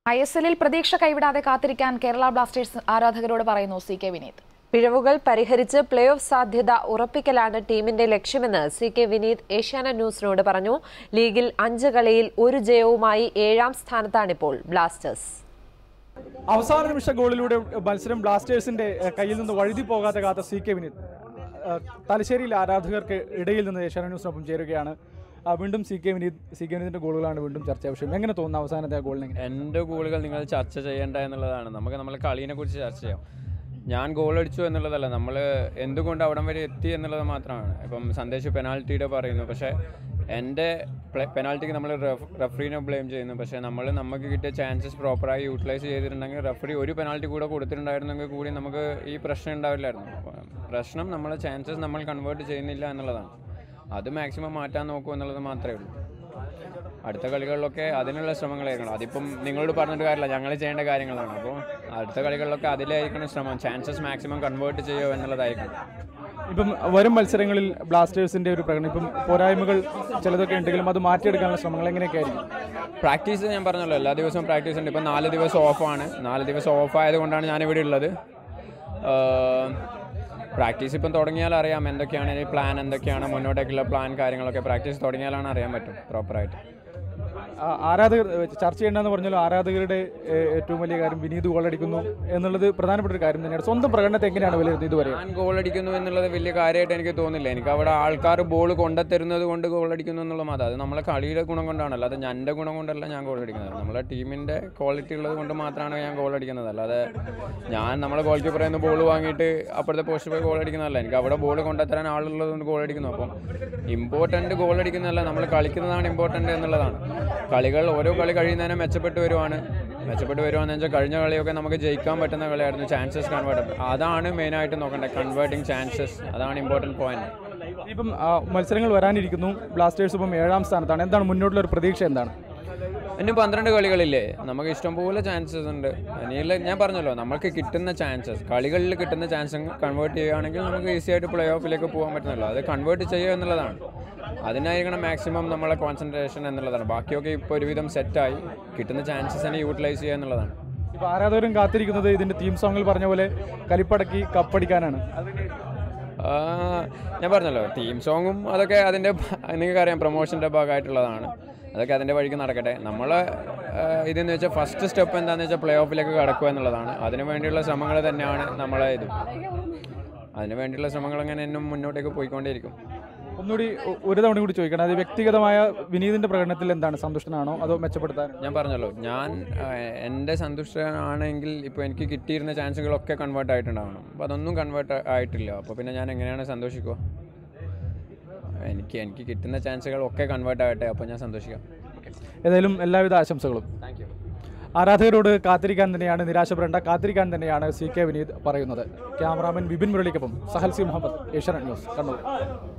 I S എല്ലിൽ പ്രതീക്ഷ കൈവിടാതെ കാത്തിരിക്കാൻ കേരള ബ്ലാസ്റ്റേഴ്സ് ആരാധകരോട് പറയുന്നു സി കെ വിനീത് പിഴവുകൾ പരിഹരിച്ച് പ്ലേ ഓഫ് സാധ്യത ഉറപ്പിക്കലാണ് ടീമിന്റെ ലക്ഷ്യമെന്ന് സി കെ വിനീത് ഏഷ്യാനെറ്റ് ന്യൂസിനോട് പറഞ്ഞു ലീഗിൽ അഞ്ച് കളിയിൽ ഒരു ജയവുമായി ഏഴാം സ്ഥാനത്താണിപ്പോൾ ബ്ലാസ്റ്റേഴ്സ് അവസാന നിമിഷ ഗോളിലൂടെ മത്സരം ബ്ലാസ്റ്റേഴ്സിന്റെ ഏഹ്, കയ്യിൽ നിന്ന് വഴുതി പോകാതെ കാത്ത സി കെ വിനീത് ഏഹ്, തലശ്ശേരിയിലെ ആരാധകർക്ക് ഇടയിൽ നിന്ന് ഏഷ്യാനെറ്റ് ന്യൂസിനൊപ്പം ചേരുകയാണ് ആ, വീണ്ടും C K Vineeth C K വിനീതിന്റെ ഗോളുകളാണ് വീണ്ടും ചർച്ചാ വിഷയം എങ്ങനെ തോന്നുന്നു അവസാനത്തെ ആ ഗോളിനെ എൻ്റെ ഗോളുകൾ നിങ്ങൾ ചർച്ച ചെയ്യേണ്ട എന്നുള്ളതാണ് നമുക്ക് നമ്മളെ കളീനെ കുറിച്ച് ചർച്ച ചെയ്യാം ഞാൻ ഗോൾ അടിച്ചു എന്നുള്ളതല്ല നമ്മൾ എന്തുകൊണ്ട് അവിടം വരെ എത്തി എന്നുള്ളത് മാത്രമാണ് ഇപ്പം സന്ദേശ് പെനാൽറ്റിയുടെ പറയുന്നു പക്ഷേ എൻ്റെ പെനാൽറ്റിക്ക് നമ്മൾ റഫറീനെ ബ്ലെയിം ചെയ്യുന്നു പക്ഷേ നമ്മൾ നമുക്ക് കിട്ടിയ ചാൻസസ് പ്രോപ്പറായി യൂട്ടിലൈസ് ചെയ്തിട്ടുണ്ടെങ്കിൽ റഫറി ഒരു പെനാൽറ്റി കൂടെ കൊടുത്തിട്ടുണ്ടായിരുന്നെങ്കിൽ കൂടി നമുക്ക് ഈ പ്രശ്നം ഉണ്ടാവില്ലായിരുന്നു പ്രശ്നം നമ്മളെ ചാൻസസ് നമ്മൾ കൺവേർട്ട് ചെയ്യുന്നില്ല എന്നുള്ളതാണ് അത് മാക്സിമം മാറ്റാൻ നോക്കൂ എന്നുള്ളത് മാത്രമേ ഉള്ളൂ അടുത്ത കളികളിലൊക്കെ അതിനുള്ള ശ്രമങ്ങളായിരിക്കണം അതിപ്പം നിങ്ങളോട് പറഞ്ഞിട്ട് കാര്യമില്ല ഞങ്ങൾ ചെയ്യേണ്ട കാര്യങ്ങളാണ് അപ്പോൾ അടുത്ത കളികളിലൊക്കെ അതിലായിരിക്കണം ശ്രമം ചാൻസസ് മാക്സിമം കൺവേർട്ട് ചെയ്യുക എന്നുള്ളതായിരിക്കണം ഇപ്പം വരും മത്സരങ്ങളിൽ ബ്ലാസ്റ്റേഴ്സിന്റെ ഒരു പ്രകടനം ഇപ്പം പോരായ്മകൾ ചിലതൊക്കെ ഉണ്ടെങ്കിലും അത് മാറ്റിയെടുക്കാനുള്ള ശ്രമങ്ങൾ എങ്ങനെയൊക്കെ ആയിരിക്കും പ്രാക്ടീസ് ഞാൻ പറഞ്ഞല്ലോ എല്ലാ ദിവസവും പ്രാക്ടീസ് ഉണ്ട് ഇപ്പം നാല് ദിവസം ഓഫാണ് നാല് ദിവസം ഓഫ് ആയതുകൊണ്ടാണ് ഞാനിവിടെ ഉള്ളത് പ്രാക്ടീസ് ഇപ്പം തുടങ്ങിയാൽ അറിയാം എന്തൊക്കെയാണ് ഈ പ്ലാൻ എന്തൊക്കെയാണ് മുന്നോട്ടേക്കുള്ള പ്ലാൻ കാര്യങ്ങളൊക്കെ പ്രാക്ടീസ് തുടങ്ങിയാലാണ് അറിയാൻ പറ്റും പ്രോപ്പറായിട്ട് ആ, ആരാധകർ ഏഹ്, ചർച്ച ചെയ്യേണ്ടതെന്ന് പറഞ്ഞാൽ ആരാധകരുടെ ഏഹ്, ഏറ്റവും വലിയ കാര്യം വിനീത് ഗോളടിക്കുന്നു എന്നുള്ളത് പ്രധാനപ്പെട്ട ഒരു കാര്യം തന്നെയാണ് സ്വന്തം പ്രകടനത്തെ എങ്ങനെയാണ് വിലയിരുത്തുന്നത് ഇതുവരെ ഞാൻ ഗോൾ അടിക്കുന്നു എന്നുള്ളത് വലിയ കാര്യമായിട്ട് എനിക്ക് തോന്നില്ല എനിക്ക് അവിടെ ആൾക്കാർ ബോൾ കൊണ്ടുത്തരുന്നത് കൊണ്ട് ഗോൾ അടിക്കുന്നു എന്നുള്ള മാത്രം അത് നമ്മളെ കളിയുടെ ഗുണം കൊണ്ടാണ് അല്ലാതെ എൻ്റെ ഗുണം കൊണ്ടല്ല ഞാൻ ഗോൾ അടിക്കുന്നത് നമ്മളെ ടീമിൻ്റെ ക്വാളിറ്റി ഉള്ളത് കൊണ്ട് മാത്രമാണ് ഞാൻ ഗോൾ അടിക്കുന്നത് അല്ലാതെ ഞാൻ നമ്മളെ ഗോൾ കീപ്പർ നിന്ന് ബോൾ വാങ്ങിയിട്ട് അപ്പുറത്തെ പോസ്റ്റ് പോയി ഗോൾ അടിക്കുന്നതല്ല എനിക്ക് അവിടെ ബോൾ കൊണ്ടുത്തരാൻ ആളുള്ളത് കൊണ്ട് ഗോൾ അടിക്കുന്നു അപ്പം ഇമ്പോർട്ടൻ്റ് ഗോൾ അടിക്കുന്നതല്ല നമ്മൾ കളിക്കുന്നതാണ് ഇമ്പോർട്ടൻ്റ് എന്നുള്ളതാണ് കളികൾ ഓരോ കളി കഴിയുന്നതിനെ മെച്ചപ്പെട്ട് വരുവാണ് മെച്ചപ്പെട്ട് വരുവാന്ന് വെച്ചാൽ കഴിഞ്ഞ കളിയൊക്കെ നമുക്ക് ജയിക്കാൻ പറ്റുന്ന കളിയായിരുന്നു ചാൻസസ് കൺവേർട്ട് അതാണ് മെയിനായിട്ട് നോക്കേണ്ടത് കൺവേർട്ടിങ് ചാൻസസ് അതാണ് ഇമ്പോർട്ടൻറ്റ് പോയിന്റ് ഇപ്പം ആ, മത്സരങ്ങൾ വരാനിരിക്കുന്നു ബ്ലാസ്റ്റേഴ്സ് ഇപ്പം ഏഴാം സ്ഥാനത്താണ് എന്താണ് മുന്നോട്ടുള്ള ഒരു പ്രതീക്ഷ എന്താണ് ഇനി പന്ത്രണ്ട് കളികളില്ലേ നമുക്ക് ഇഷ്ടംപോലെ ചാൻസസ് ഉണ്ട് ഇനിയുള്ള ഞാൻ പറഞ്ഞല്ലോ നമുക്ക് കിട്ടുന്ന ചാൻസസ് കളികളിൽ കിട്ടുന്ന ചാൻസ് കൺവേർട്ട് ചെയ്യുകയാണെങ്കിൽ നമുക്ക് ഈസി ആയിട്ട് പ്ലേ ഓഫിലേക്ക് പോകാൻ പറ്റുന്നല്ലോ അത് കൺവേർട്ട് ചെയ്യുക എന്നുള്ളതാണ് അതിനായിരിക്കണം മാക്സിമം നമ്മളെ കോൺസെൻട്രേഷൻ എന്നുള്ളതാണ് ബാക്കിയൊക്കെ ഇപ്പോൾ ഒരുവിധം സെറ്റായി കിട്ടുന്ന ചാൻസസിനെ യൂട്ടിലൈസ് ചെയ്യുക എന്നുള്ളതാണ് ഇപ്പോൾ ആരാധകരും കാത്തിരിക്കുന്നത് ഇതിന്റെ തീം സോങ്ങിൽ പറഞ്ഞ പോലെ കലിപ്പടക്കി കപ്പടിക്കാനാണ് ആ, ഞാൻ പറഞ്ഞല്ലോ ടീം സോങ്ങും അതൊക്കെ അതിൻ്റെ നിങ്ങൾക്കറിയാം പ്രൊമോഷൻ്റെ ഭാഗമായിട്ടുള്ളതാണ് അതൊക്കെ അതിൻ്റെ വഴിക്ക് നടക്കട്ടെ നമ്മൾ ഇതെന്ന് വെച്ചാൽ ഫസ്റ്റ് സ്റ്റെപ്പ് എന്താണെന്ന് വെച്ചാൽ പ്ലേ ഓഫിലേക്ക് കടക്കുക എന്നുള്ളതാണ് അതിനു വേണ്ടിയുള്ള ശ്രമങ്ങൾ തന്നെയാണ് നമ്മളെ ഇത് അതിനു വേണ്ടിയുള്ള ശ്രമങ്ങൾ അങ്ങനെ എന്നും മുന്നോട്ടേക്ക് പോയിക്കൊണ്ടേയിരിക്കും ഒന്നുകൂടി ഒ- ഒരു തവണ കൂടി ചോദിക്കണം അത് വ്യക്തിഗതമായ വിനീതിന്റെ പ്രകടനത്തിൽ എന്താണ് സന്തുഷ്ടനാണോ അതോ മെച്ചപ്പെടുത്താൻ ഞാൻ പറഞ്ഞല്ലോ ഞാൻ ആ, എൻ്റെ സന്തുഷ്ടനാണെങ്കിൽ ഇപ്പോൾ എനിക്ക് കിട്ടിയിരുന്ന ചാൻസുകളൊക്കെ കൺവേർട്ട് ആയിട്ടുണ്ടാവണം അപ്പോൾ അതൊന്നും കൺവേർട്ട് ആയിട്ടില്ല അപ്പോൾ പിന്നെ ഞാൻ എങ്ങനെയാണ് സന്തോഷിക്കുക എനിക്ക് എനിക്ക് കിട്ടുന്ന ചാൻസുകളൊക്കെ കൺവേർട്ട് ആകട്ടെ അപ്പോൾ ഞാൻ സന്തോഷിക്കാം ഏതായാലും എല്ലാവിധ ആശംസകളും താങ്ക് യു ആരാധകരോട് കാത്തിരിക്കാൻ തന്നെയാണ് നിരാശപ്പെടേണ്ട കാത്തിരിക്കാൻ തന്നെയാണ് സി കെ വിനീത് പറയുന്നത് ക്യാമറാമാൻ വിപിൻ മുരളിക്കൊപ്പം Sahal C Muhammad Asianet News Kannur